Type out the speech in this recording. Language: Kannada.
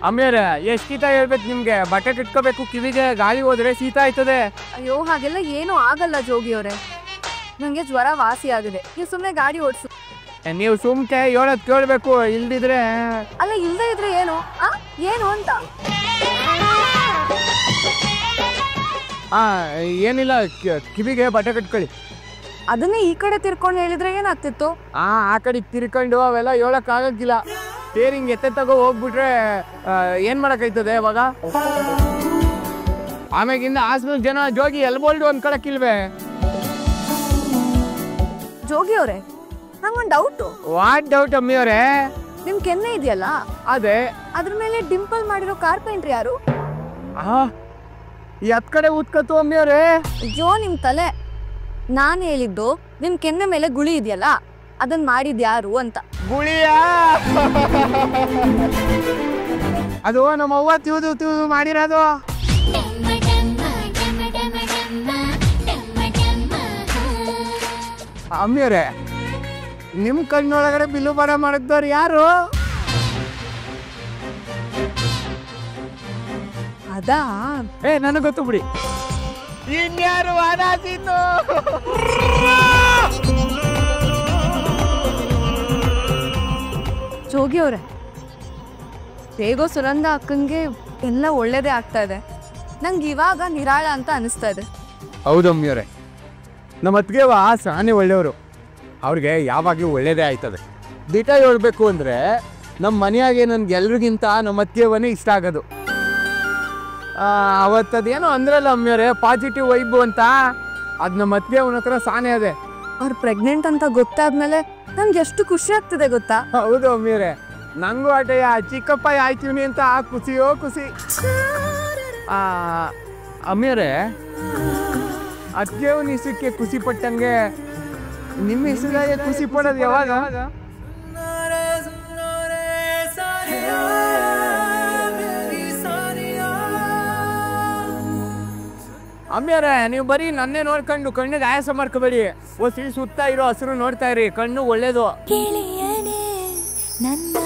ಅಮ್ಮಿಯವ್ರೆ ಎಷ್ಟು ಶೀತ ಹೇಳ್ಬೇಕು ನಿಮ್ಗೆ ಬಟ್ಟೆ ಇಟ್ಕೋಬೇಕು ಕಿವಿಗೆ ಗಾಳಿ ಹೋದ್ರೆ ಶೀತ ಆಯ್ತದೆ ಅಯ್ಯೋ ಹಾಗೆಲ್ಲ ಏನೂ ಆಗಲ್ಲ ಜೋಗಿಯವರೇ ನನಗೆ ಜ್ವರ ವಾಸಿ ಆಗಿದೆ ನೀವು ಸುಮ್ಮನೆ ಗಾಡಿ ಓಡಿಸು ನೀವು ಸುಮ್ಕೆ ಹೇಳೋದ್ ಕೇಳ್ಬೇಕು ಇಲ್ದಿದ್ರೆ ಅಲ್ಲ ಇಲ್ದೇ ಇದ್ರೆ ಏನು ಆ ಏನು ಅಂತ ಆ ಏನಿಲ್ಲ ಕಿ- ಕಿವಿಗೆ ಬಟ್ಟೆ ಕಟ್ಕೊಳ್ಳಿ ಅದನ್ನೇ ಈ ಕಡೆ ತಿರ್ಕೊಂಡು ಹೇಳಿದ್ರೆ ಏನಾಗ್ತಿತ್ತು ಆ ಆ ಕಡೆ ತಿರ್ಕೊಂಡು ಅವೆಲ್ಲ ಹೇಳಕ್ ಆಗಕ್ಕಿಲ್ಲ ಸ್ಟೇರಿಂಗ್ ಎತ್ತೆ ತಗೋ ಹೋಗ್ಬಿಟ್ರೆ ಆ, ಏನ್ ಮಾಡಕ್ಕಾಯ್ತದೆ ಅವಾಗ ಆಮ್ಯಾಗಿಂದ ಆಸ್ಪತ್ರೆ ಜನ ಜೋಗಿ ಎಲ್ಬೋಲ್ಡು ಅನ್ಕೊಳಕ್ಕಿಲ್ವೇ ಜೋಗಿಯವರೇ ನಂಗೊಂದು ಡೌಟು ವಾಟ್ ಡೌಟ್ ಅಮ್ಮಿಯವರೇ ನಿಮ್ ಕೆನ್ನೆ ಇದೆಯಲ್ಲ ಅದೇ ಅದ್ರ ಮೇಲೆ ಡಿಂಪಲ್ ಮಾಡಿರೋ ಕಾರ್ಪೆಂಟ್ರ್ ಯಾರು ಆ ಎತ್ ಕಡೆ ಉತ್ಕತ್ತು ಅಮ್ಮಿಯವರೇ ಅಯ್ಯೋ ನಿಮ್ ತಲೆ ನಾನು ಹೇಳಿದ್ದು ನಿಮ್ ಕೆನ್ನೆ ಮೇಲೆ ಗುಳಿ ಇದೆಯಲ್ಲ ಅದನ್ನ ಮಾಡಿದ್ ಯಾರು ಅಂತ ಗುಳಿಯ ಅದು ನಮ್ಮ ಅವ್ವ ತಿವ್ದು ತಿವ್ದು ಮಾಡಿರೋದು ಅಮ್ಮಿಯವರೇ ನಿಮ್ ಕಣ್ಣೊಳಗಡೆ ಬಿಲ್ಲು ಬರ ಮಾಡಿದ್ದವ್ರು ಯಾರು ಅದಾ ಏ ನನಗೆ ಗೊತ್ತು ಬಿಡಿ ಇನ್ಯಾರು ಅನಾಸಿತ್ತು ಜೋಗಿಯವ್ರೆ ಹೇಗೋ ಸುರಂದ ಅಕ್ಕಂಗೆ ಎಲ್ಲ ಒಳ್ಳೇದೇ ಆಗ್ತಾ ಇದೆ ನಂಗೆ ಇವಾಗ ನಿರಾಳ ಅಂತ ಅನಿಸ್ತಾ ಇದೆ ಹೌದು ಅಮ್ಮಿಯವರೇ ನಮ್ಮ ಅತ್ತಿಗೆವ ಸಾನೆ ಒಳ್ಳೆಯವರು ಅವ್ರಿಗೆ ಯಾವಾಗಲೂ ಒಳ್ಳೇದೇ ಆಯ್ತದೆ ದಿಟ ಹೇಳ್ಬೇಕು ಅಂದರೆ ನಮ್ಮ ಮನೆಯಾಗೆ ನನ್ಗೆ ಎಲ್ರಿಗಿಂತ ನಮ್ಮ ಅತ್ತಿಗೆವನೇ ಇಷ್ಟ ಆಗೋದು ಅವತ್ತದೇನೋ ಅಂದ್ರಲ್ಲ ಅಮ್ಮಿಯವರೇ ಪಾಸಿಟಿವ್ ವೈಬು ಅಂತ ಅದು ನಮ್ಮ ಅತ್ತಿಗೆವನ ಹತ್ರ ಸಾನೆ ಅದೇ ಅವ್ರು ಪ್ರೆಗ್ನೆಂಟ್ ಅಂತ ಗೊತ್ತಾದ್ಮೇಲೆ ನನ್ಗೆ ಎಷ್ಟು ಖುಷಿ ಆಗ್ತಿದೆ ಗೊತ್ತಾ ಹೌದು ಅಮ್ಮಿಯವರೇ ನಂಗೂ ಆಟಯ್ಯ ಚಿಕ್ಕಪ್ಪ ಆಯ್ತೀವಿ ಅಂತ ಖುಷಿಯೋ ಖುಷಿ ಆ, ಅಮ್ಮಿಯವರೇ ಅತ್ತಿಗೆವನ ಹೆಸಕ್ಕೆ ಖುಷಿ ಪಟ್ಟಂಗೆ ನಿಮ್ಮ ಹೆಸರಾಗೆ ಖುಷಿ ಪಡೋದು ಯಾವಾಗ ಅಮ್ಮಿಯವರೇ ನೀವು ಬರೀ ನನ್ನೇ ನೋಡ್ಕೊಂಡು ಕಣ್ಣಿಗೆ ಆಯಾಸ ಮಾಡ್ಕೋಬೇಡಿ ಒಸಿ ಸುತ್ತ ಇರೋ ಹಸಿರು ನೋಡ್ತಾ ಇರಿ ಕಣ್ಣು ಒಳ್ಳೇದು ಗೆಳೆಯನೇ ನನ್ನ